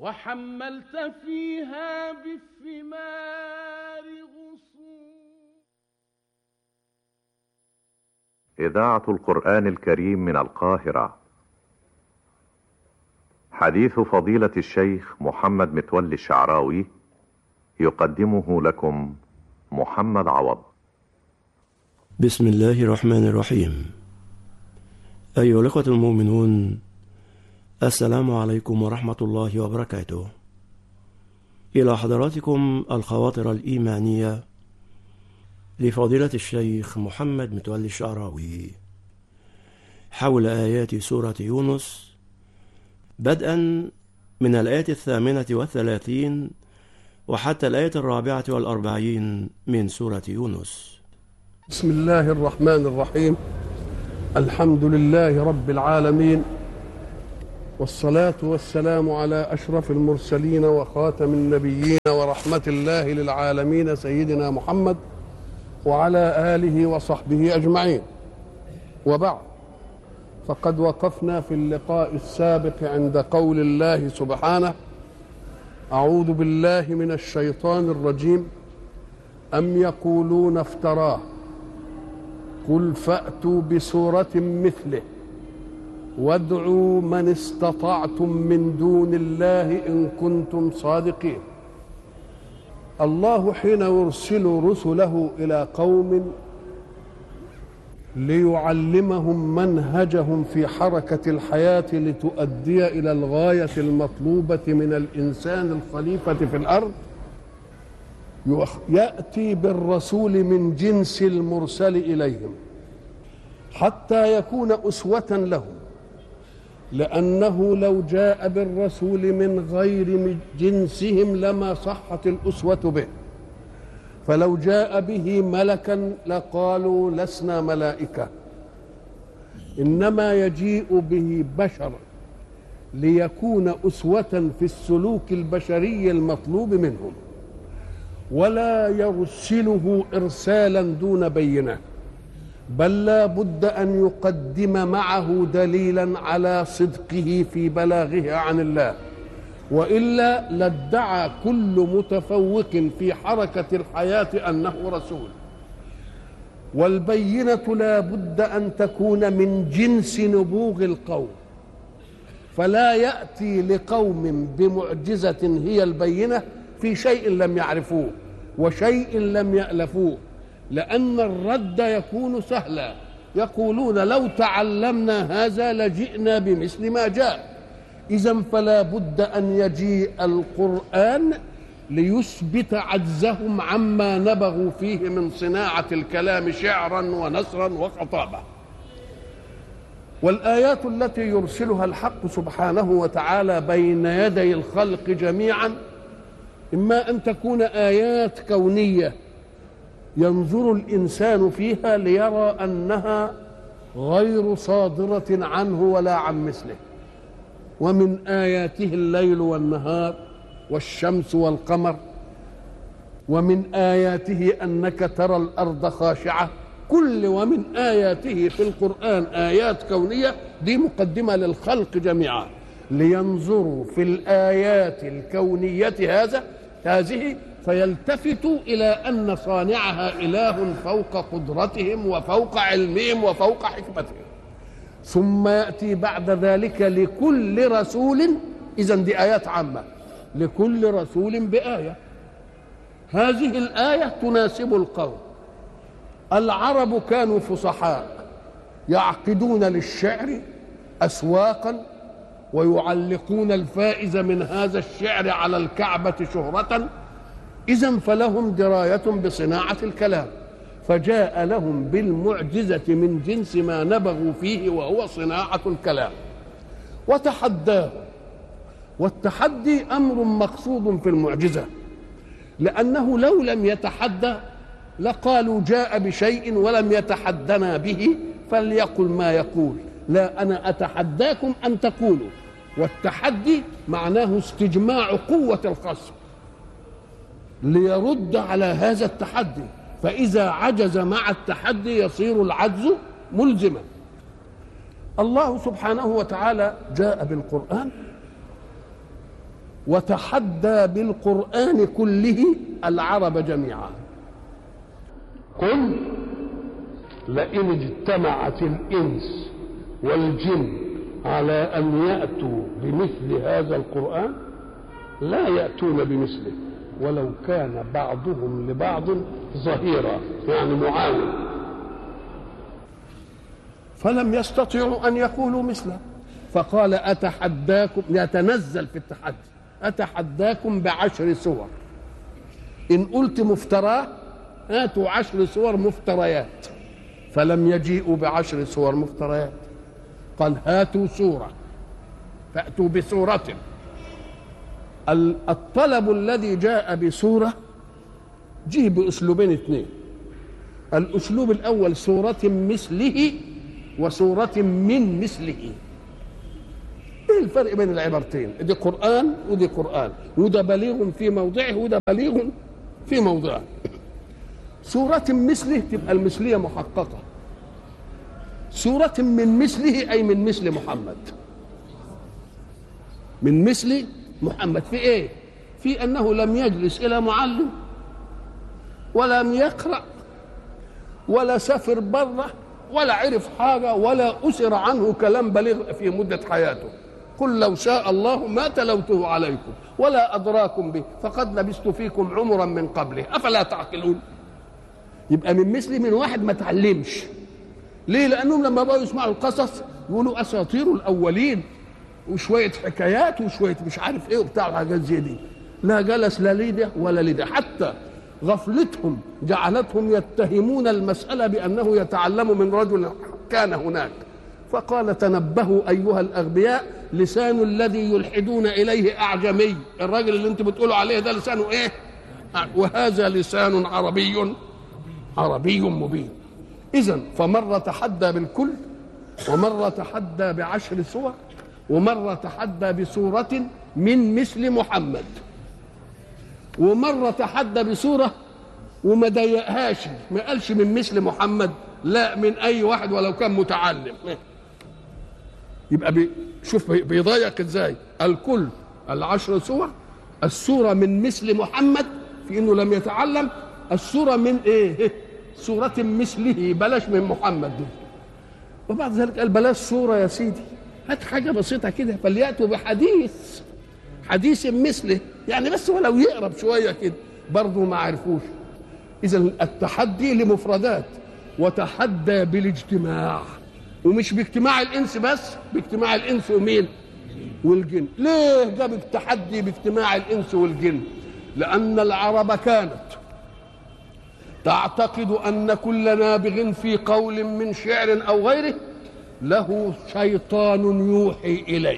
وحملت فيها بالثمار غصون إذاعة القرآن الكريم من القاهرة حديث فضيلة الشيخ محمد متولي الشعراوي يقدمه لكم محمد عوض بسم الله الرحمن الرحيم أيها الأخوة المؤمنون السلام عليكم ورحمة الله وبركاته إلى حضراتكم الخواطر الإيمانية لفضيلة الشيخ محمد متولي الشعراوي حول آيات سورة يونس بدءا من الآية الثامنة والثلاثين وحتى الآية الرابعة والأربعين من سورة يونس بسم الله الرحمن الرحيم الحمد لله رب العالمين والصلاة والسلام على أشرف المرسلين وخاتم النبيين ورحمة الله للعالمين سيدنا محمد وعلى آله وصحبه أجمعين وبعد فقد وقفنا في اللقاء السابق عند قول الله سبحانه أعوذ بالله من الشيطان الرجيم أم يقولون افتراه قل فأتوا بسورة مثله وادعوا من استطعتم من دون الله إن كنتم صادقين الله حين يرسل رسله إلى قوم ليعلمهم منهجهم في حركة الحياة لتؤدي إلى الغاية المطلوبة من الإنسان الخليفة في الأرض يأتي بالرسول من جنس المرسل إليهم حتى يكون أسوة لهم لأنه لو جاء بالرسول من غير جنسهم لما صحت الأسوة به فلو جاء به ملكا لقالوا لسنا ملائكة إنما يجيء به بشر ليكون أسوة في السلوك البشري المطلوب منهم ولا يرسله إرسالا دون بينه بل لا بد أن يقدم معه دليلا على صدقه في بلاغه عن الله والا لادعى كل متفوق في حركه الحياه انه رسول والبينه لا بد ان تكون من جنس نبوغ القوم فلا ياتي لقوم بمعجزه هي البينه في شيء لم يعرفوه وشيء لم يالفوه لان الرد يكون سهلا يقولون لو تعلمنا هذا لجئنا بمثل ما جاء إذا فلا بد أن يجيء القرآن ليثبت عجزهم عما نبغوا فيه من صناعة الكلام شعرا ونثرا وخطابة والآيات التي يرسلها الحق سبحانه وتعالى بين يدي الخلق جميعا إما أن تكون آيات كونية ينظر الإنسان فيها ليرى أنها غير صادرة عنه ولا عن مثله ومن آياته الليل والنهار والشمس والقمر ومن آياته أنك ترى الأرض خاشعة كل ومن آياته في القرآن آيات كونية دي مقدمة للخلق جميعا لينظروا في الآيات الكونية هذا هذه فيلتفتوا إلى أن صانعها إله فوق قدرتهم وفوق علمهم وفوق حكمتهم ثم ياتي بعد ذلك لكل رسول اذا دي ايات عامه لكل رسول بايه هذه الايه تناسب القوم العرب كانوا فصحاء يعقدون للشعر اسواقا ويعلقون الفائز من هذا الشعر على الكعبه شهره اذا فلهم درايه بصناعه الكلام فجاء لهم بالمعجزة من جنس ما نبغوا فيه وهو صناعة الكلام وتحداه والتحدي أمر مقصود في المعجزة لأنه لو لم يتحدى لقالوا جاء بشيء ولم يتحدنا به فليقل ما يقول لا أنا أتحداكم أن تقولوا والتحدي معناه استجماع قوة الخصم ليرد على هذا التحدي فإذا عجز مع التحدي يصير العجز ملزما الله سبحانه وتعالى جاء بالقرآن وتحدى بالقرآن كله العرب جميعا قل لئن اجتمعت الإنس والجن على أن يأتوا بمثل هذا القرآن لا يأتون بمثله ولو كان بعضهم لبعض ظهيرا يعني معاون فلم يستطيعوا أن يقولوا مثله فقال أتحداكم يتنزل في التحدي أتحداكم بعشر سور إن قلت مفتراه هاتوا عشر سور مفتريات فلم يجيئوا بعشر سور مفتريات قال هاتوا سورة فأتوا بسورة الطلب الذي جاء بسورة جه بأسلوبين اثنين الأسلوب الأول سورة مثله وسورة من مثله ايه الفرق بين العبارتين دي قرآن ودي قرآن وده بليغ في موضعه وده بليغ في موضعه سورة مثله تبقى المثلية محققة سورة من مثله أي من مثل محمد من مثل محمد في ايه في انه لم يجلس الى معلم ولم يقرا ولا سافر بره ولا عرف حاجه ولا اسر عنه كلام بليغ في مده حياته قل لو شاء الله ما تلوته عليكم ولا ادراكم به فقد لبست فيكم عمرا من قبله افلا تعقلون يبقى من مثلي من واحد ما تعلمش ليه لانهم لما بقوا يسمعوا القصص يقولوا اساطير الاولين وشويه حكايات وشويه مش عارف ايه وبتاع حاجات زي دي لا جلس لا لده ولا لده حتى غفلتهم جعلتهم يتهمون المسألة بأنه يتعلم من رجل كان هناك فقال تنبهوا أيها الأغبياء لسان الذي يلحدون إليه أعجمي الراجل اللي انت بتقولوا عليه ده لسانه إيه وهذا لسان عربي عربي مبين إذا فمرة تحدى بالكل ومرة تحدى بعشر سور ومرة تحدى بسورة من مثل محمد ومرة تحدى بسورة وما ضيقهاش ما قالش من مثل محمد لا من أي واحد ولو كان متعلم يبقى بي شوف بيضيق ازاي الكل العشر سور السورة من مثل محمد في انه لم يتعلم السورة من ايه سورة مثله بلاش من محمد دي وبعد ذلك قال بلاش سورة يا سيدي هات حاجة بسيطة كده فليأتوا بحديث حديث مثله يعني بس ولو يقرب شوية كده برضه ما عرفوش إذا التحدي لمفردات وتحدى بالاجتماع ومش باجتماع الإنس بس باجتماع الإنس ومين والجن ليه جاب التحدي باجتماع الإنس والجن لأن العرب كانت تعتقد أن كل نابغ في قول من شعر أو غيره له شيطان يوحي إليه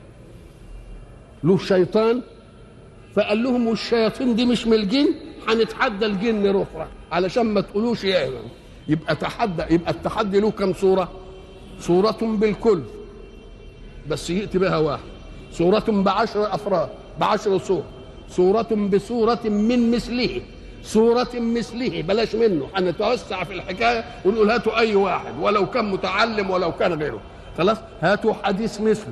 له شيطان فقال لهم والشياطين دي مش من الجن هنتحدى الجن رفرة علشان ما تقولوش يا يبقى تحدى يبقى التحدي له كم صورة صورة بالكل بس يأتي بها واحد صورة بعشر أفراد بعشر صور صورة بصورة من مثله صورة مثله بلاش منه هنتوسع في الحكاية ونقول هاتوا أي واحد ولو كان متعلم ولو كان غيره خلاص هاتوا حديث مثله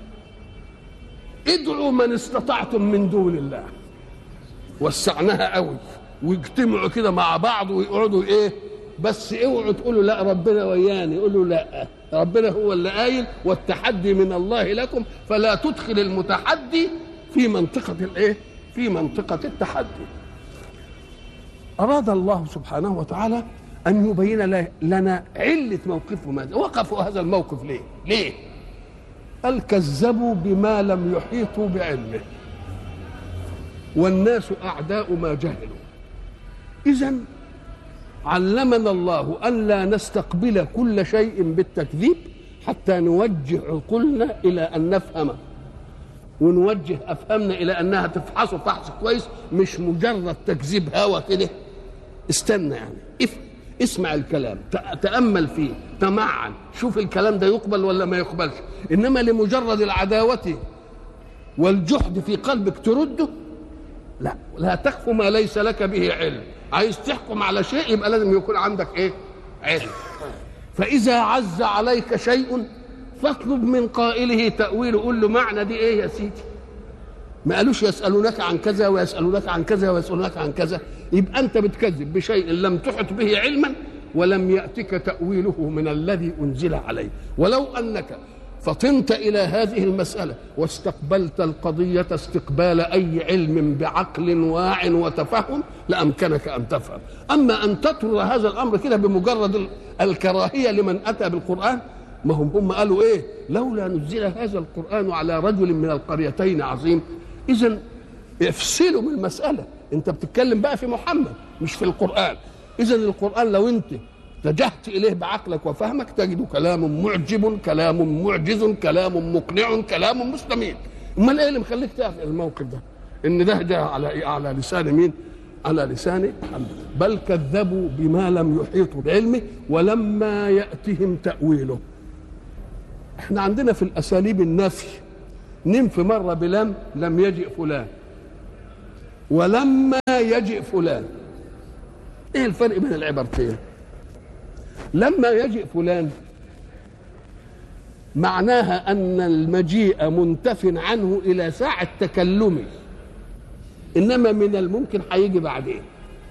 ادعوا من استطعتم من دون الله وسعناها قوي ويجتمعوا كده مع بعض ويقعدوا ايه بس اوعوا تقولوا لا ربنا وياني قولوا لا ربنا هو اللي قايل والتحدي من الله لكم فلا تدخل المتحدي في منطقة الايه في منطقة التحدي أراد الله سبحانه وتعالى أن يبين لنا علة موقفه ماذا وقفوا هذا الموقف ليه ليه قال كذبوا بما لم يحيطوا بعلمه والناس أعداء ما جهلوا إذا علمنا الله أن لا نستقبل كل شيء بالتكذيب حتى نوجه عقولنا إلى أن نفهم ونوجه أفهمنا إلى أنها تفحص فحص كويس مش مجرد تكذيب هوا كده استنى يعني افهم اسمع الكلام تأمل فيه تمعن شوف الكلام ده يقبل ولا ما يقبلش إنما لمجرد العداوة والجحد في قلبك ترده لا لا تخف ما ليس لك به علم عايز تحكم على شيء يبقى لازم يكون عندك ايه علم فإذا عز عليك شيء فاطلب من قائله تأويله قول له معنى دي ايه يا سيدي ما قالوش يسألونك عن كذا ويسألونك عن كذا ويسألونك عن كذا يبقى أنت بتكذب بشيء لم تحط به علما ولم يأتك تأويله من الذي أنزل عليه ولو أنك فطنت إلى هذه المسألة واستقبلت القضية استقبال أي علم بعقل واع وتفهم لأمكنك أن تفهم أما أن تطرد هذا الأمر كده بمجرد الكراهية لمن أتى بالقرآن ما هم هم قالوا إيه لولا نزل هذا القرآن على رجل من القريتين عظيم إذا افصلوا من المسألة أنت بتتكلم بقى في محمد مش في القرآن إذا القرآن لو أنت اتجهت اليه بعقلك وفهمك تجد كلام معجب كلام معجز كلام مقنع كلام مستميت امال ايه اللي مخليك تعرف الموقف ده ان ده جاء على إيه؟ على لسان مين على لسان محمد بل كذبوا بما لم يحيطوا بعلمه ولما ياتهم تاويله احنا عندنا في الاساليب النفي ننفي مره بلم لم يجئ فلان ولما يجئ فلان ايه الفرق بين العبارتين لما يجئ فلان معناها ان المجيء منتف عنه الى ساعه تكلمه انما من الممكن هيجي بعدين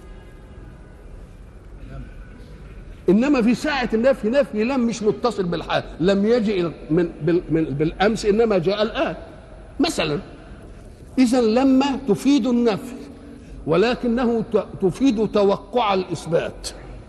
انما في ساعه النفي نفي لم مش متصل بالحال لم يجئ من بالامس انما جاء الان مثلا اذا لما تفيد النفي ولكنه تفيد توقع الاثبات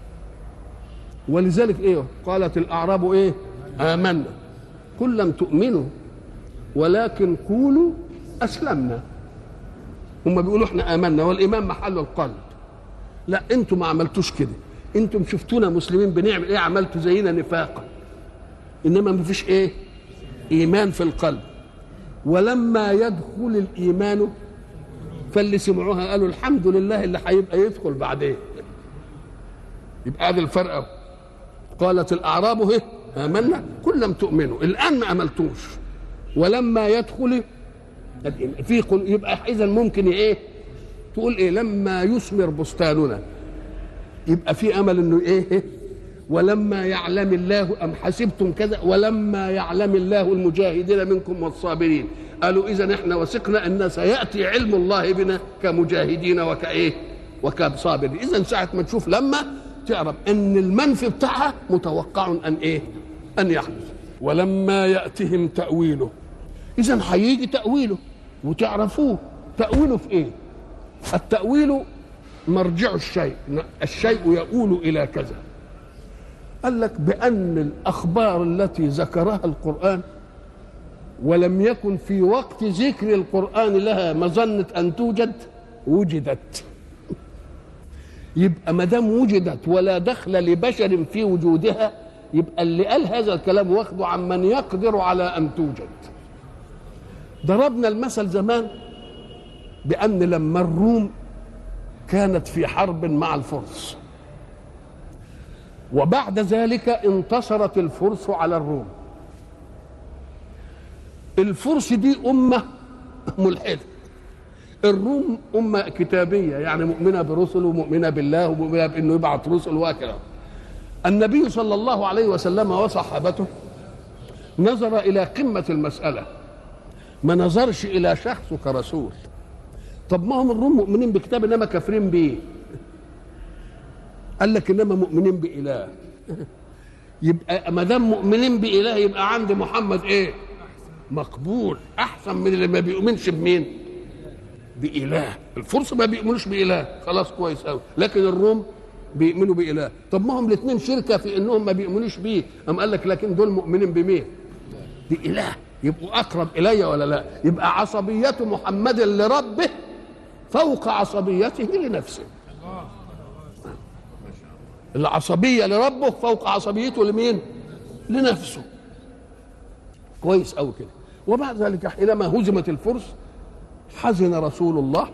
ولذلك ايه قالت الاعراب ايه امنا قل لم تؤمنوا ولكن قولوا اسلمنا هم بيقولوا احنا امنا والايمان محل القلب لا انتم ما عملتوش كده انتم شفتونا مسلمين بنعمل ايه عملتوا زينا نفاقا انما ما فيش ايه ايمان في القلب ولما يدخل الايمان فاللي سمعوها قالوا الحمد لله اللي هيبقى يدخل بعدين يبقى هذا الفرق قالت الاعراب هي امنا كل لم تؤمنوا الان ما املتوش ولما يدخل في قل يبقى اذا ممكن ايه تقول ايه لما يثمر بستاننا يبقى في امل انه ايه ولما يعلم الله ام حسبتم كذا ولما يعلم الله المجاهدين منكم والصابرين قالوا اذا احنا وثقنا ان سياتي علم الله بنا كمجاهدين وكايه وكصابرين اذا ساعه ما تشوف لما تعرف ان المنفي بتاعها متوقع ان ايه ان يحدث ولما ياتهم تاويله اذا هيجي تاويله وتعرفوه تاويله في ايه التاويل مرجع الشيء الشيء يؤول الى كذا قال لك بان الاخبار التي ذكرها القران ولم يكن في وقت ذكر القران لها مظنه ان توجد وجدت يبقى ما دام وجدت ولا دخل لبشر في وجودها يبقى اللي قال هذا الكلام واخده عن من يقدر على ان توجد ضربنا المثل زمان بان لما الروم كانت في حرب مع الفرس وبعد ذلك انتصرت الفرس على الروم الفرس دي امه ملحده الروم أمة كتابية يعني مؤمنة برسل ومؤمنة بالله ومؤمنة بأنه يبعث رسل وهكذا النبي صلى الله عليه وسلم وصحابته نظر إلى قمة المسألة ما نظرش إلى شخصه كرسول طب ما هم الروم مؤمنين بكتاب إنما كافرين بيه قال لك إنما مؤمنين بإله يبقى ما دام مؤمنين بإله يبقى عند محمد إيه؟ مقبول أحسن من اللي ما بيؤمنش بمين؟ بإله الفرس ما بيؤمنوش بإله خلاص كويس قوي لكن الروم بيؤمنوا بإله طب ما هم الاثنين شركة في انهم ما بيؤمنوش بيه أم قال لك لكن دول مؤمنين بمين بإله يبقوا أقرب إلي ولا لا يبقى عصبية محمد لربه فوق عصبيته لنفسه العصبية لربه فوق عصبيته لمين لنفسه كويس قوي كده وبعد ذلك حينما هزمت الفرس حزن رسول الله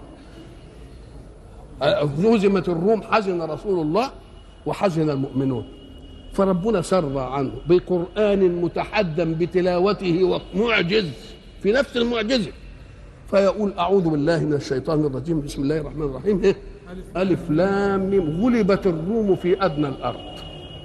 هزمت الروم حزن رسول الله وحزن المؤمنون فربنا سر عنه بقرآن متحدى بتلاوته ومعجز في نفس المعجزة فيقول أعوذ بالله من الشيطان الرجيم بسم الله الرحمن الرحيم إيه؟ ألف لام ميم غلبت الروم في أدنى الأرض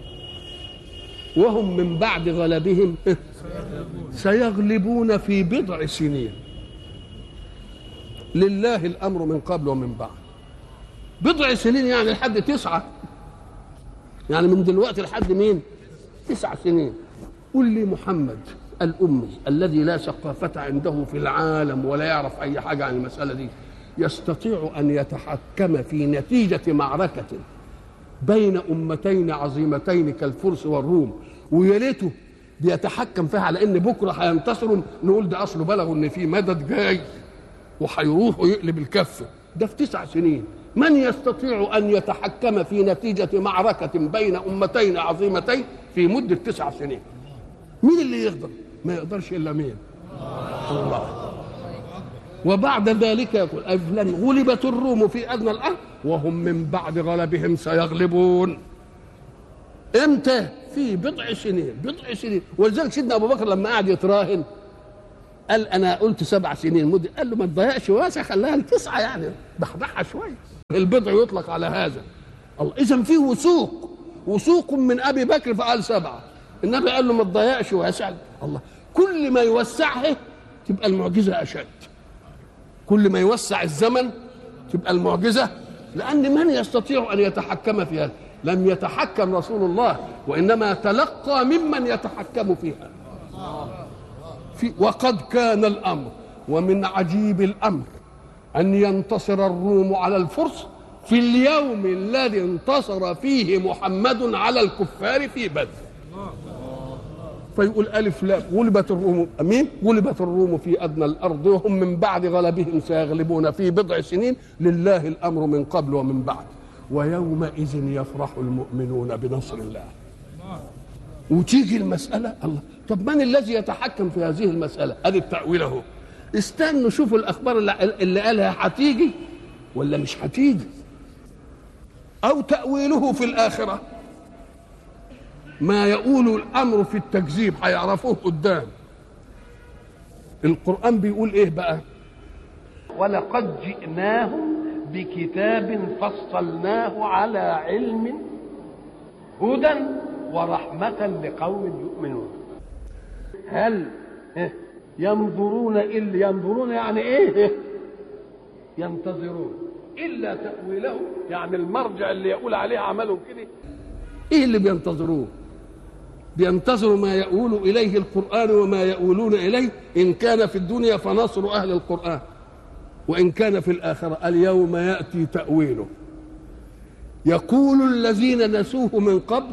وهم من بعد غلبهم إيه؟ سيغلبون في بضع سنين لله الامر من قبل ومن بعد بضع سنين يعني لحد تسعه يعني من دلوقتي لحد مين تسع سنين قل لي محمد الامي الذي لا ثقافه عنده في العالم ولا يعرف اي حاجه عن المساله دي يستطيع ان يتحكم في نتيجه معركه بين امتين عظيمتين كالفرس والروم ويا ريته بيتحكم فيها على ان بكره هينتصروا نقول ده اصله بلغوا ان في مدد جاي وهيروح ويقلب الكفه ده في تسع سنين من يستطيع ان يتحكم في نتيجه معركه بين امتين عظيمتين في مده تسع سنين مين اللي يقدر ما يقدرش الا مين الله وبعد ذلك يقول أفلا غلبت الروم في أدنى الأرض وهم من بعد غلبهم سيغلبون امتى في بضع سنين بضع سنين ولذلك سيدنا ابو بكر لما قعد يتراهن قال انا قلت سبع سنين مدة قال له ما تضيعش واسع خليها لتسعه يعني بحبحها شويه البضع يطلق على هذا الله اذا في وثوق وثوق من ابي بكر فقال سبعه النبي قال له ما تضيعش واسع الله كل ما يوسعها تبقى المعجزه اشد كل ما يوسع الزمن تبقى المعجزه لان من يستطيع ان يتحكم في هذا لم يتحكم رسول الله وانما تلقى ممن يتحكم فيها في وقد كان الامر ومن عجيب الامر ان ينتصر الروم على الفرس في اليوم الذي انتصر فيه محمد على الكفار في بدر فيقول ألف لا غلبت الروم مين؟ غلبت الروم في أدنى الأرض وهم من بعد غلبهم سيغلبون في بضع سنين لله الأمر من قبل ومن بعد ويومئذ يفرح المؤمنون بنصر الله وتيجي المسألة الله طب من الذي يتحكم في هذه المسألة ادي التأويل اهو استنوا شوفوا الأخبار اللي, اللي قالها هتيجي ولا مش هتيجي أو تأويله في الآخرة ما يقول الأمر في التكذيب هيعرفوه قدام القرآن بيقول إيه بقى ولقد جئناهم بكتاب فصلناه على علم هدى ورحمة لقوم يؤمنون هل ينظرون إلا ينظرون يعني إيه ينتظرون إلا تأويله يعني المرجع اللي يقول عليه عملهم كده إيه اللي بينتظروه بينتظروا ما يؤول إليه القرآن وما يؤولون إليه إن كان في الدنيا فنصر أهل القرآن وإن كان في الآخرة اليوم يأتي تأويله يقول الذين نسوه من قبل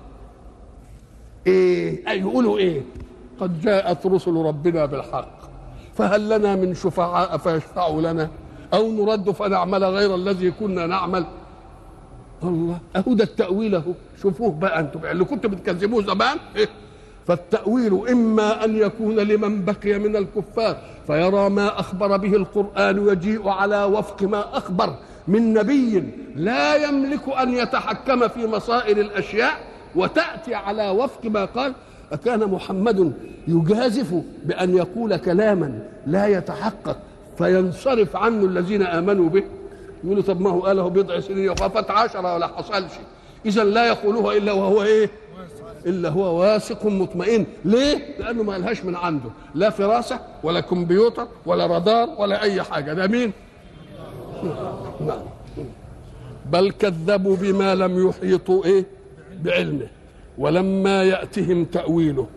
إيه أي يقولوا إيه قد جاءت رسل ربنا بالحق فهل لنا من شفعاء فيشفعوا لنا أو نرد فنعمل غير الذي كنا نعمل الله أهو ده التأويل أهو شوفوه بقى أنتم اللي كنتوا بتكذبوه زمان إيه؟ فالتأويل إما أن يكون لمن بقي من الكفار فيرى ما أخبر به القرآن ويجيء على وفق ما أخبر من نبي لا يملك أن يتحكم في مصائر الأشياء وتأتي على وفق ما قال أكان محمد يجازف بأن يقول كلاما لا يتحقق فينصرف عنه الذين آمنوا به يقولوا طب ما هو قاله بضع سنين وقفت عشرة ولا حصلش إذا لا يقولها إلا وهو إيه الا هو واثق مطمئن ليه لانه ما لهاش من عنده لا فراسه ولا كمبيوتر ولا رادار ولا اي حاجه ده مين نعم بل كذبوا بما لم يحيطوا ايه بعلمه ولما ياتهم تاويله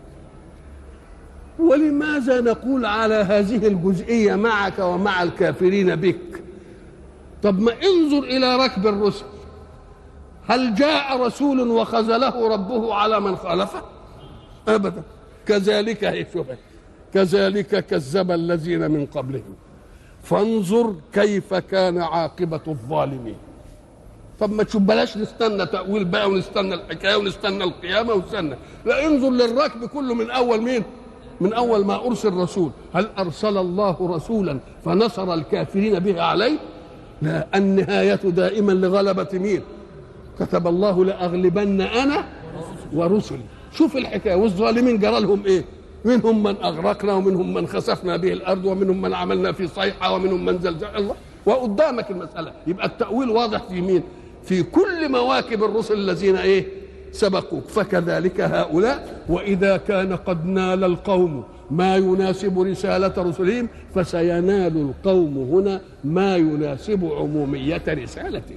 ولماذا نقول على هذه الجزئيه معك ومع الكافرين بك طب ما انظر الى ركب الرسل هل جاء رسول وخذله ربه على من خالفه ابدا كذلك هي كذلك كذب الذين من قبلهم فانظر كيف كان عاقبة الظالمين طب ما تشوف بلاش نستنى تأويل بقى ونستنى الحكاية ونستنى القيامة ونستنى لا انظر للركب كله من أول مين من أول ما أرسل رسول هل أرسل الله رسولا فنصر الكافرين به عليه لا النهاية دائما لغلبة مين كتب الله لأغلبن أنا ورسلي شوف الحكاية والظالمين جرى لهم إيه منهم من أغرقنا ومنهم من خسفنا به الأرض ومنهم من عملنا في صيحة ومنهم من زلزل الله وقدامك المسألة يبقى التأويل واضح في مين في كل مواكب الرسل الذين إيه سبقوك فكذلك هؤلاء وإذا كان قد نال القوم ما يناسب رسالة رسلهم فسينال القوم هنا ما يناسب عمومية رسالتك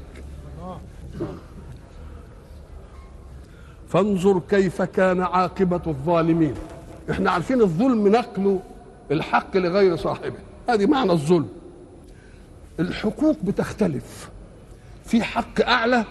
فانظر كيف كان عاقبة الظالمين احنا عارفين الظلم نقل الحق لغير صاحبه هذه معنى الظلم الحقوق بتختلف في حق أعلى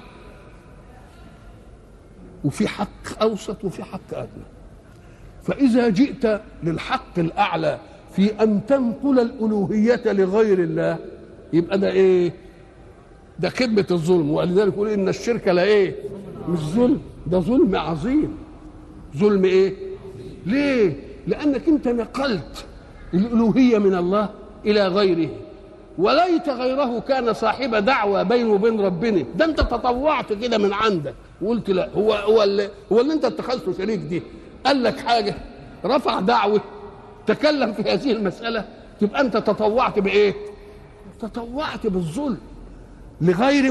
وفي حق أوسط وفي حق أدنى فإذا جئت للحق الأعلى في أن تنقل الألوهية لغير الله يبقى ده إيه؟ ده خدمة الظلم ولذلك يقول إن الشرك لا إيه؟ مش ظلم ده ظلم عظيم ظلم إيه؟ ليه؟ لأنك أنت نقلت الألوهية من الله إلى غيره وليت غيره كان صاحب دعوة بينه وبين ربنا ده أنت تطوعت كده من عندك وقلت لا هو هو اللي, هو اللي أنت اتخذته شريك دي قال لك حاجة رفع دعوة تكلم في هذه المسألة تبقى أنت تطوعت بإيه؟ تطوعت بالظلم لغير